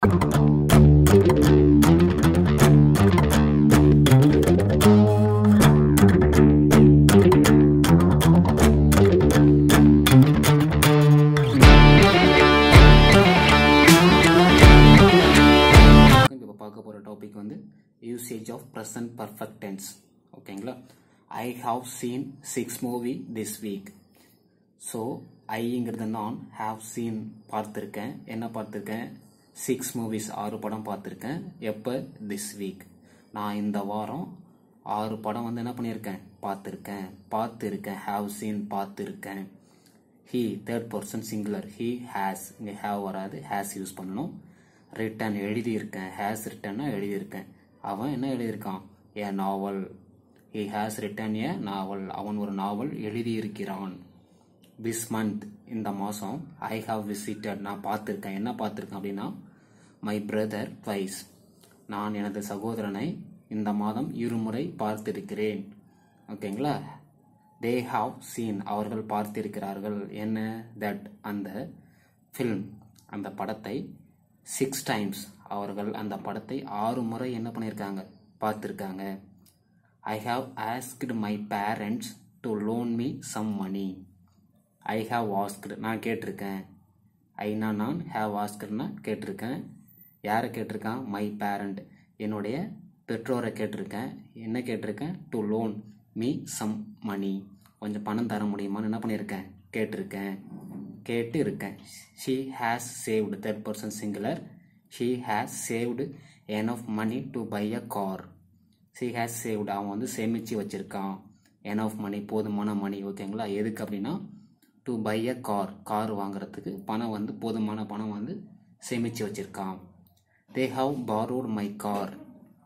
இப்போ பார்க்க போகிற டாபிக் வந்து usage of present perfect tense ஓகேங்களா I have seen six movie this week so ஐங்கிறது நான் ஹாவ் சீன் பார்த்துருக்கேன் என்ன பார்த்துருக்கேன் சிக்ஸ் மூவிஸ் ஆறு படம் பார்த்துருக்கேன் எப்போ திஸ் வீக் நான் இந்த வாரம் ஆறு படம் வந்து என்ன பண்ணியிருக்கேன் பார்த்துருக்கேன் பார்த்துருக்கேன் ஹாவ் சீன் பார்த்துருக்கேன் he third person singular he has இங்கே ஹேவ் வராது ஹேஸ் யூஸ் பண்ணணும் ரிட்டன் எழுதியிருக்கேன் ஹேஸ் ரிட்டன்னா எழுதியிருக்கேன் அவன் என்ன எழுதியிருக்கான் a novel he has written a novel அவன் ஒரு நாவல் எழுதியிருக்கிறான் திஸ் மந்த் இந்த மாதம் ஐ ஹாவ் விசிட்டட் நான் பார்த்துருக்கேன் என்ன பார்த்துருக்கேன் அப்படின்னா மை பிரதர் ட்வைஸ் நான் எனது சகோதரனை இந்த மாதம் இருமுறை பார்த்திருக்கிறேன் ஓகேங்களா தே ஹாவ் சீன் அவர்கள் பார்த்திருக்கிறார்கள் என்ன தட் அந்த ஃபில்ம் அந்த படத்தை சிக்ஸ் டைம்ஸ் அவர்கள் அந்த படத்தை ஆறு முறை என்ன பண்ணியிருக்காங்க பார்த்துருக்காங்க I have asked my parents to loan me some money I have asked நான் கேட்டிருக்கேன் ஐனா நான் ஹேவ் ஆஸ்க்டுனா கேட்டிருக்கேன் யாரை கேட்டிருக்கான் மை பேரண்ட் என்னுடைய பெற்றோரை கேட்டிருக்கேன் என்ன கேட்டிருக்கேன் to loan me some money கொஞ்சம் பணம் தர முடியுமான்னு என்ன பண்ணியிருக்கேன் கேட்டிருக்கேன் கேட்டு இருக்கேன் she has saved third person singular she has saved enough money to buy a car she has saved அவன் வந்து சேமித்து வச்சுருக்கான் என் ஆஃப் மணி போதுமான மணி ஓகேங்களா எதுக்கு அப்படின்னா to buy a car car வாங்குறதுக்கு பணம் வந்து போதுமான பணம் வந்து சேமித்து வச்சுருக்கான் they have borrowed my car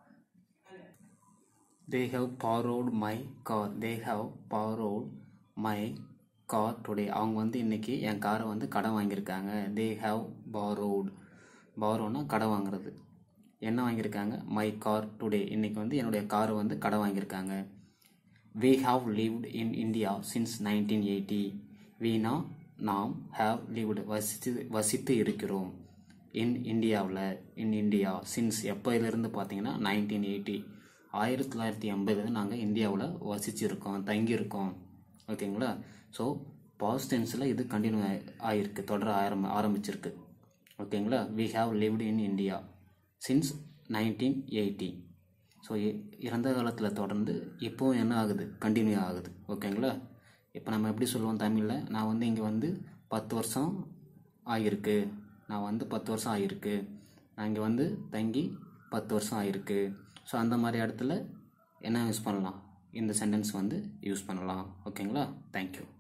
they have borrowed my car they have borrowed my car today அவங்க வந்து இன்னைக்கு என் காரை வந்து கடன் வாங்கியிருக்காங்க தே ஹாவ் பாரோட் பாரோனா கடன் வாங்குறது என்ன வாங்கியிருக்காங்க மை கார் டுடே இன்னைக்கு வந்து என்னுடைய காரை வந்து கடன் வாங்கியிருக்காங்க we have lived in India since nineteen eighty வீணா நாம் ஹாவ் லிவ்டு வசித்து வசித்து இருக்கிறோம் இன் இந்தியாவில் இன் இந்தியா சின்ஸ் எப்போயிலிருந்து பார்த்தீங்கன்னா நைன்டீன் எயிட்டி ஆயிரத்தி தொள்ளாயிரத்தி எண்பது நாங்கள் இந்தியாவில் வசிச்சிருக்கோம் தங்கியிருக்கோம் ஓகேங்களா ஸோ பாஸ்ட் டென்ஸில் இது கண்டினியூ ஆகிருக்கு தொடர ஆரம்ப ஆரம்பிச்சிருக்கு ஓகேங்களா we have lived in India since nineteen eighty so இறந்த காலத்தில் தொடர்ந்து இப்போவும் என்ன ஆகுது கண்டினியூ ஆகுது ஓகேங்களா இப்போ நம்ம எப்படி சொல்லுவோம் தமிழில் நான் வந்து இங்கே வந்து பத்து வருஷம் ஆகிருக்கு நான் வந்து பத்து வருஷம் ஆகிருக்கு நான் இங்கே வந்து தங்கி பத்து வருஷம் ஆகிருக்கு ஸோ அந்த மாதிரி இடத்துல என்ன யூஸ் பண்ணலாம் இந்த சென்டென்ஸ் வந்து யூஸ் பண்ணலாம் ஓகேங்களா தேங்க்யூ